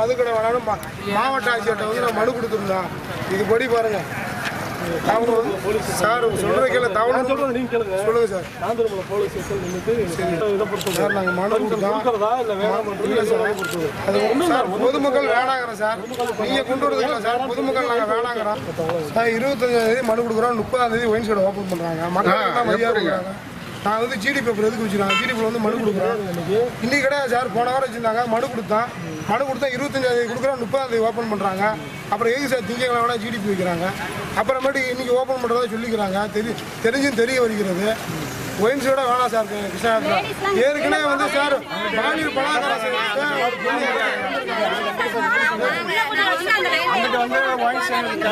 மதுக்கடை வேணாலும் மா- மாவட்ட ஆட்சியர்கிட்ட வந்து நான் மனு கொடுத்துருந்தேன் இதுபடி பாருங்க அவங்க வந்து சார் சொல்ற கேள்வி தவணை சொல்றது நீங்க கேளுங்க சொல்லுங்க சார் காந்திரமலை போலீஸ் ஸ்டேஷன் நின்னுட்டு இதை பொறுத்தது சார் நாங்கள் மனு கொடுத்தோம் கொடுக்கறதா இல்ல வேணாம் இல்லை சார் அது ஒன்றும் சார் பொதுமக்கள் வேணாங்கிறோம் சார் நீங்கள் கொண்டு வரது இல்லை சார் பொதுமக்கள் நாங்கள் வேணாங்கிறோம் சார் இருபத்தஞ்சாம் தேதி மனு கொடுக்குறோம் முப்பதாம் தேதி ஒயின் ஷெட் ஓப்பன் பண்ணுறாங்க மக்கள் தான் மரியாதை கொடுக்குறாங்க நான் வந்து ஜிடி பேப்பர் எதுக்கு வச்சுருக்காங்க ஜிடி பேப்பர் வந்து மனு கொடுக்குறேன் இன்னைக்கு கிடையாது சார் போன வாரம் வச்சுருந்தாங்க மனு கொடுத்தேன் மனு கொடுத்தா இருபத்தஞ்சாம் தேதி கொடுக்குறோம் முப்பதாம் தேதி ஓப்பன் பண்ணுறாங்க அப்புறம் எதுக்கு சார் திங்கக்கிழமை ஜிடிபி வைக்கிறாங்க அப்புறமேட்டு இன்னைக்கு ஓப்பன் பண்ணுறதா சொல்லிக்கிறாங்க தெரி தெரிஞ்சும் தெரிய வருகிறது ஒயின்ஸோட வேணாம் சார் கிருஷ்ணாபுரம் ஏற்கனவே வந்து சார் பாலியல் பலாத்காரம் செய்யறது ஒரு பெரிய அங்கிட்டு வந்து ஒயின்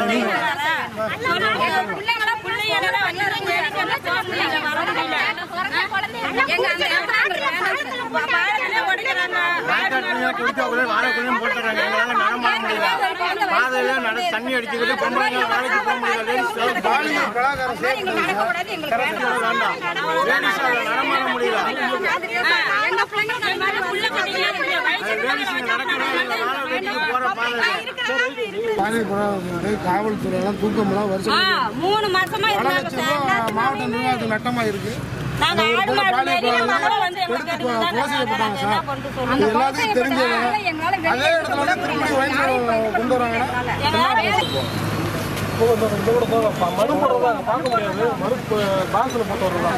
குடிக்கக்குள்ளே வாழைக்குள்ளேயும் போட்டுறாங்க எங்களால் நடமாட முடியல பாதையில நட தண்ணி அடிச்சுக்கிட்டு பொம்பளைங்க வேலைக்கு போக முடியல லேடிஸ் பாலியல் பலாத்காரம் செய்யறது வேண்டாம் லேடிஸ் நடமாட முடியல லேடிஸ் நடக்கிறாங்க வாழை வெட்டிக்கு போற பாதை பாலியல் பலாத்காரம் காவல்துறையெல்லாம் தூக்கமெல்லாம் வருஷம் மூணு மாசமா பல இருந்தாங்க லட்சம் சார் ரூபாய் மாவட்ட நிர்வாகத்துக்கு நட்டமா இருக்கு நாங்க ஒரு ஆடு பொண்ணு மாடு பாலியல் மேய்க்கிறோம், பலாத்காரம் மகளும் வந்து எங்களுக்கு எடுத்து கொலை இருந்தாங்க. செய்யப்பட்டாங்க என்ன சார் பண்ணிட்டு இது சொல்லுங்க. எல்லாத்தையும் தெரிஞ்சவங்க அதே இடத்துல வந்து திரும்பி ஒயின் ஷெட் கொண்டு வராங்கன்னா இந்த கூட போதும் ப- மனு போடுறதா அங்க பார்க்க முடியாது மனு பாக்ஸ்ல போட்டு வரலாம்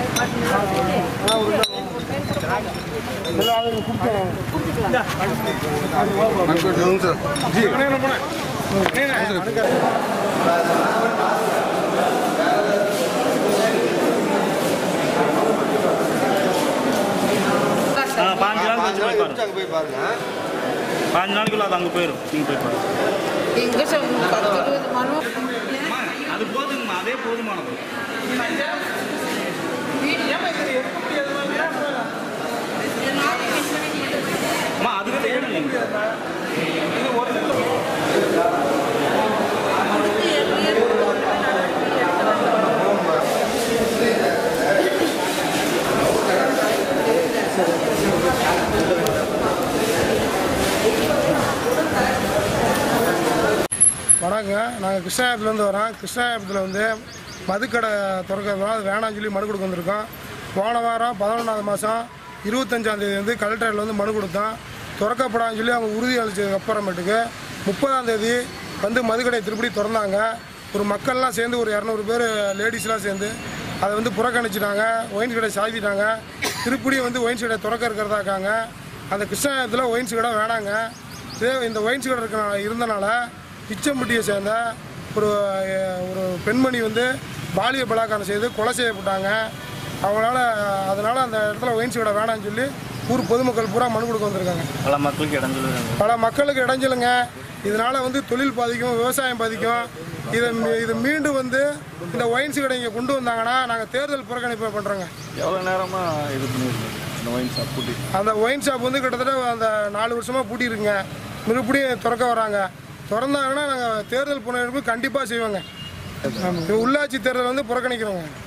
பாஞ்சு நாள் கழிச்சு போய் பாருங்க அங்கே போய் பாருங்க பாஞ்சு நாளைக்குள்ள அது அங்கே போயிடும் நீங்கள் போய் பாருங்க எங்க சார் பத்து இருபது மனு அம்மா, அது போதுங்கம்மா அதே போதுமானது அம்மா அதுக்கு தேடும் நீங்க வணக்கம் நாங்கள் கிருஷ்ணாபுரத்துலேருந்து வரோம் கிருஷ்ணாபுரத்தில் வந்து மதுக்கடை திறக்கிறதா அது வேணாம்னு சொல்லி மனு கொடுக்க வந்திருக்கோம் போன வாரம் பதினொன்றாவது மாதம் இருபத்தஞ்சாந்தேதி வந்து கலெக்டரில் வந்து மனு கொடுத்தோம் திறக்கப்படான்னு சொல்லி அவங்க உறுதி அளிச்சதுக்கு அப்புறமேட்டுக்கு முப்பதாம் தேதி வந்து மதுக்கடை திருப்படி திறந்தாங்க ஒரு மக்கள்லாம் சேர்ந்து ஒரு இரநூறு பேர் லேடிஸ்லாம் சேர்ந்து அதை வந்து புறக்கணிச்சிட்டாங்க ஒயின்ஸ் கடை சாத்திட்டாங்க திருப்படி வந்து ஒயின்ஸ் கடை திறக்க இருக்கிறதா இருக்காங்க அந்த கிருஷ்ணாபுரத்தில் ஒயின்ஸ் கடை வேணாங்க இதே இந்த ஒயின்ஸ் கடை இருக்க இருந்தனால பிச்சம்பட்டியை சேர்ந்த ஒரு அஹ், ஒரு பெண்மணி வந்து பாலிய பலாத்காரம் செய்து கொலை செய்யப்பட்டாங்க அவங்களால அதனால அந்த இடத்துல ஒயின்ஸ் கடை வேணாம்னு சொல்லி ஊர் பொதுமக்கள் பூரா மனு கொடுக்க வந்திருக்காங்க பல மக்களுக்கு இடைஞ்சல் பல மக்களுக்கு இடைஞ்சலுங்க இதனால வந்து தொழில் பாதிக்கும் விவசாயம் பாதிக்கும் இதை மீ- இது மீண்டும் வந்து இந்த ஒயின்ஸ் கடை இங்கே கொண்டு வந்தாங்கன்னா நாங்கள் தேர்தல் புறக்கணிப்பு பண்ணுறோங்க எவ்வளோ நேரமாக இது பண்ணியிருக்கோம் இந்த ஒயின் ஷாப் பூட்டி அந்த ஒயின் ஷாப் வந்து கிட்டத்தட்ட அந்த நாலு வருஷமாக பூட்டியிருக்குங்க மறுபடியும் திறக்க வராங்க திறந்தாங்கன்னா நாங்கள் தேர்தல் புனரமைப்பு கண்டிப்பாக செய்வோங்க ஆமாம். உள்ளாட்சி தேர்தல் வந்து புறக்கணிக்கிறோங்க